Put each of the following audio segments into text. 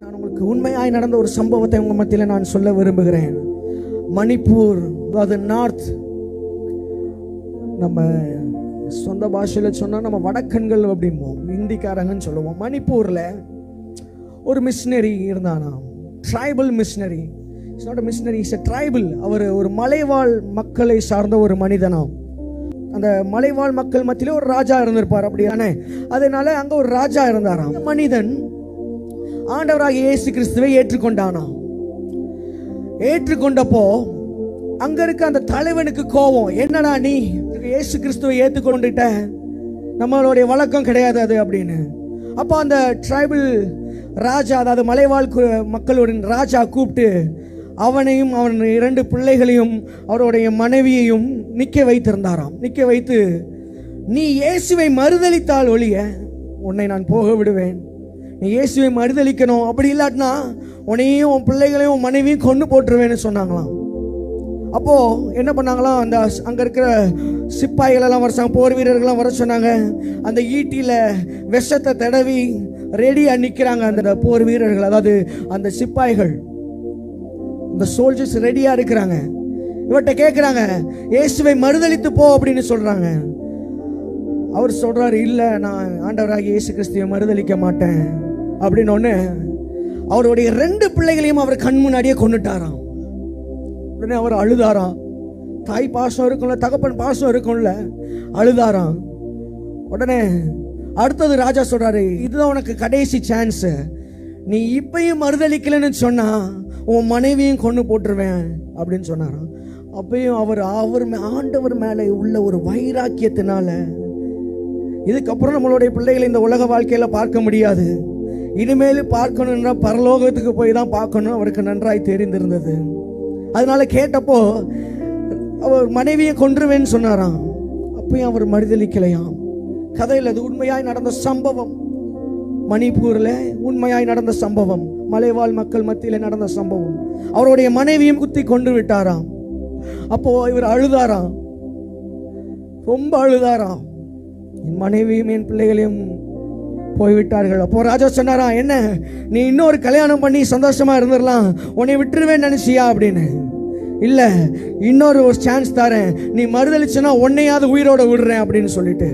நான் உங்களுக்கு உண்மையாய் நடந்த ஒரு சம்பவத்தை உங்க மத்தியில் நான் சொல்ல விரும்புகிறேன் மணிப்பூர் அதாவது நார்த் நம்ம சொந்த பாஷையில் சொன்னால் நம்ம வடக்கன்கள் அப்படிம்போம் இந்திக்காரங்கன்னு சொல்லுவோம் மணிப்பூரில் ஒரு மிஷினரி இருந்தானா tribal missionary it's not missionary is a tribal அவர் ஒரு மலைவாழ் மக்களை சார்ந்த ஒரு மனிதனாம் அந்த மலைவாழ் மக்கள் மத்தியில ஒரு ராஜா இருந்திருப்பார் அப்படியானே அதனால அங்க ஒரு ராஜா இருந்தாராம் அந்த மனிதன் ஆண்டவராகிய இயேசு கிறிஸ்துவை ஏற்றுக்கொண்டானாம் ஏற்றுக்கொண்டப்போ அங்க இருக்க அந்த தலைவனுக்கு கோபம் என்னடா நீ இயேசு கிறிஸ்துவை ஏற்றுக்கொண்டுட்ட நம்மளுடைய வழக்கம் கிடையாது அது அப்படின்னு அப்போ அந்த ட்ரைபல் ராஜா அதாவது மலைவாழ் கு- மக்களுடைய ராஜா கூப்பிட்டு அவனையும் அவன் இரண்டு பிள்ளைகளையும் அவருடைய மனைவியையும் நிற்க வைத்திருந்தாராம் நிற்க வைத்து நீ இயேசுவை மறுதலித்தால் ஒழிய உன்னை நான் போக விடுவேன் நீ இயேசுவை மறுதலிக்கணும் அப்படி இல்லாட்டினா உன்னையும் உன் பிள்ளைகளையும் உன் மனைவியும் கொண்டு போட்டுருவேன்னு சொன்னாங்களாம் அப்போ என்ன பண்ணாங்களாம் அந்த ஸ்- அங்க இருக்கிற சிப்பாய்கள் எல்லாம் வர சொன்னாங்க, போர் வீரர்கள்லாம் வர சொன்னாங்க அந்த ஈட்டியில விஷத்தை தடவி ரெடியா நிக்கிறாங்க அந்த போர் வீரர்கள் அதாவது அந்த சிப்பாய்கள் இந்த சோல்ஜர்ஸ் ரெடியா இருக்கிறாங்க இவர்கிட்ட கேட்குறாங்க இயேசுவை மறுதலித்து போ அப்படின்னு சொல்றாங்க அவர் சொல்றாரு இல்ல நான் ஆண்டவராகி இயேசு கிறிஸ்துவை மறுதலிக்க மாட்டேன் அப்படின்னு ஒன்று அவருடைய ரெண்டு பிள்ளைகளையும் அவர் கண் முன்னாடியே கொண்டுட்டாராம் உடனே அவர் அழுதாராம் தாய் பாசம் இருக்கும்ல தகப்பன் பாசம் இருக்கும்ல அழுதாராம் உடனே அடுத்தது ராஜா சொல்றாரு இதுதான் உனக்கு கடைசி சான்ஸ் நீ இப்பயும் மறுதளிக்கலைன்னு சொன்னா உன் மனைவியும் கொண்டு போட்டுருவேன் அப்படின்னு சொன்னாராம் அப்பயும் அவர் அவர் மே- ஆண்டவர் மேலே உள்ள ஒரு வைராக்கியத்தினால இதுக்கப்புறம் நம்மளுடைய பிள்ளைகளை இந்த உலக வாழ்க்கையில பார்க்க முடியாது இனிமேல் பார்க்கணும்னா பரலோகத்துக்கு போய் தான் பார்க்கணும் அவருக்கு நன்றாய் தெரிந்திருந்தது அதனால கேட்டப்போ அவர் மனைவியை கொன்றுவேன்னு சொன்னாராம் அப்பயும் அவர் மறுதளிக்கலையாம் கதையில் அது உண்மையாய் நடந்த சம்பவம் மணிப்பூர்ல உண்மையாய் நடந்த சம்பவம் மலைவாழ் மக்கள் மத்தியில் நடந்த சம்பவம் அவருடைய மனைவியும் குத்தி கொண்டு விட்டாராம் அப்போ இவர் அழுதாராம் ரொம்ப அழுதாராம் என் மனைவியும் என் பிள்ளைகளையும் போய்விட்டார்கள் அப்போ ராஜா சொன்னாரா என்ன நீ இன்னொரு கல்யாணம் பண்ணி சந்தோஷமா இருந்துடலாம் உன்னை விட்டுருவேன் நினைச்சியா அப்படின்னு இல்ல இன்னொரு ஒரு சான்ஸ் தரேன் நீ மறுதளிச்சுனா உன்னையாவது உயிரோட விடுறேன் அப்படின்னு சொல்லிட்டு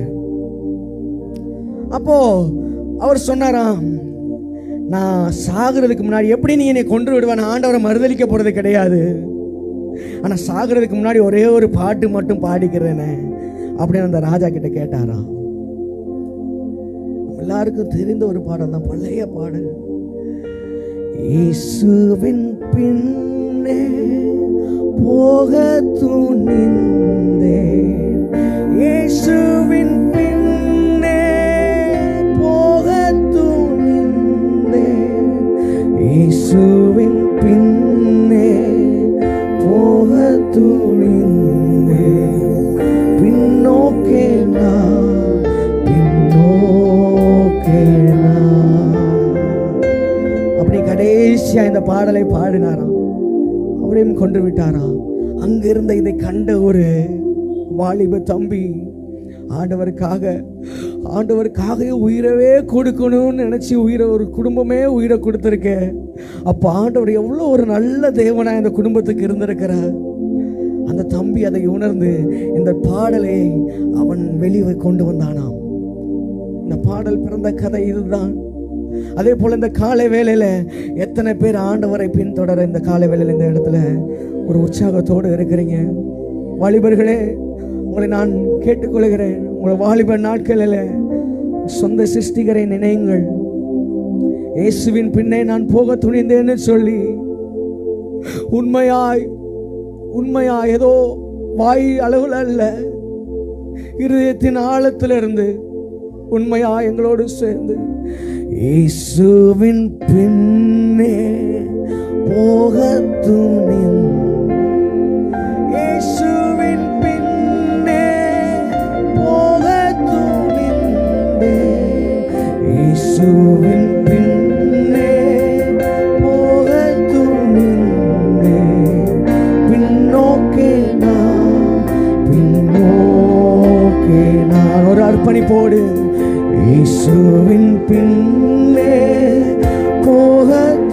அப்போ அவர் சொன்னாராம் நான் சாகுறதுக்கு முன்னாடி எப்படி நீ என்னை கொன்று விடுவேன் ஆண்டவரை மறுதளிக்க போறது கிடையாது ஆனா சாகுறதுக்கு முன்னாடி ஒரே ஒரு பாட்டு மட்டும் பாடிக்கிறேனே அப்படின்னு அந்த ராஜா கிட்ட கேட்டாராம் எல்லாருக்கும் தெரிந்த ஒரு பாடல் தான் பழைய பாடல் இயேசுவின் பின்னே போக துணிந்தே இயேசுவின் பின்னே போக துணிந்தே இயேசுவின் பின்னே போக துணிந்தே பின்னோக்கே நான் பின்னோக்கே நான் அப்படி கடைசியா இந்த பாடலை பாடினாராம் அவரையும் கொண்டு விட்டாராம் அங்கிருந்த இதை கண்ட ஒரு வாலிப தம்பி ஆண்டவருக்காக ஆண்டவருக்காக உயிரவே கொடுக்கணும்னு நினைச்சு உயிரை ஒரு குடும்பமே உயிரை கொடுத்துருக்க அப்ப ஆண்டவர் எவ்வளோ ஒரு நல்ல தேவனா இந்த குடும்பத்துக்கு இருந்திருக்கிறார் அந்த தம்பி அதை உணர்ந்து இந்த பாடலை அவன் வெளியே கொண்டு வந்தானாம் இந்த பாடல் பிறந்த கதை இதுதான் அதே போல இந்த காலை வேளையில எத்தனை பேர் ஆண்டவரை பின்தொடர இந்த காலை வேளையில இந்த இடத்துல ஒரு உற்சாகத்தோடு இருக்கிறீங்க வாலிபர்களே உங்களை நான் கேட்டுக்கொள்கிறேன் உங்களை வாலிபர் நாட்களில் சொந்த சிருஷ்டிகரை நினையுங்கள் இயேசுவின் பின்னே நான் போக துணிந்தேன்னு சொல்லி உண்மையாய் உண்மையா ஏதோ வாய் அளவில் அல்ல இருதயத்தின் ஆழத்திலிருந்து உண்மையா எங்களோடு சேர்ந்து இயேசுவின் பின்னே போக துணின் இயேசுவின் பின்னே போக துணிந்தே இயேசுவின் பின்னே போக துணிந்தே பின்னோக்கே நான் பின்னோக்கே நான் ஒரு அர்ப்பணிப்போடு இயேசுவின் பின்னே போக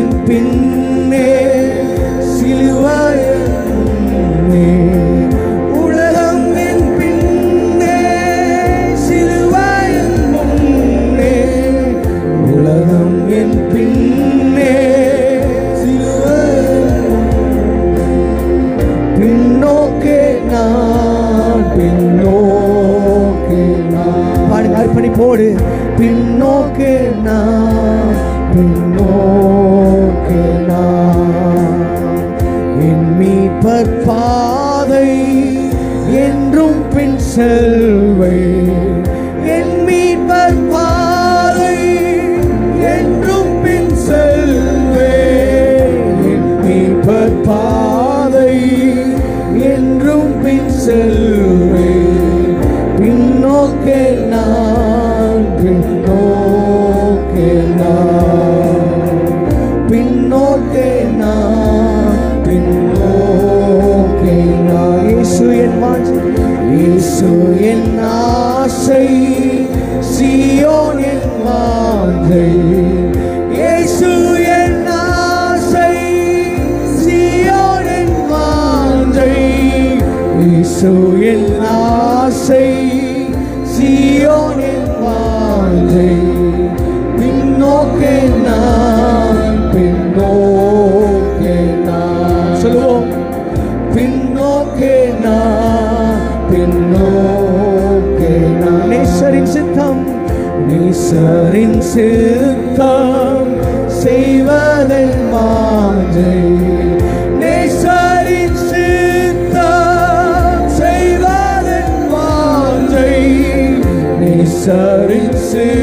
என் பின்னே சிலுவாயின் முன்னே உலகம் என் பின்னே சிலுவாயின் முன்னே உலகம் என் பின்னே சிலுவாயின் பின்னோக்கே நான் பின்னோக்கே நான் பாடுங்க அர்ப்பணிப்போடு பின்னோக்கே நான் பின்னோக்கே நான் என் மீட்பர் பாதை என்றும் பின் செல்வை என் மீட்பர் பாதை என்றும் பின் செல்வே என் மீட்பர் பாதை என்றும் பின் செல்வே பின்னோக்கே நான் பின்னோக்கே நான் பின்னோக்கே நான் பின்னோக்கே நான் இயேசு என் வாஞ்சை இயேசு என் ஆசை சியோன் என் வாஞ்சை இயேசு என் ஆசை சியோன் என் வாஞ்சை இயேசு என் ஆசை சியோன் என் வாஞ்சை பின்னோக்கே நான் பின்னோக்கே நான் சொல்லுவோம் பின்னோக்கே நான் பின்னோக்கே நான் நேசரின் சித்தம் நேசரின் சித்தம் செய்வதன் வாஞ்சை நேசரின் சித்தம் செய்வதன் வாஞ்சை நேசரின் சித்தம்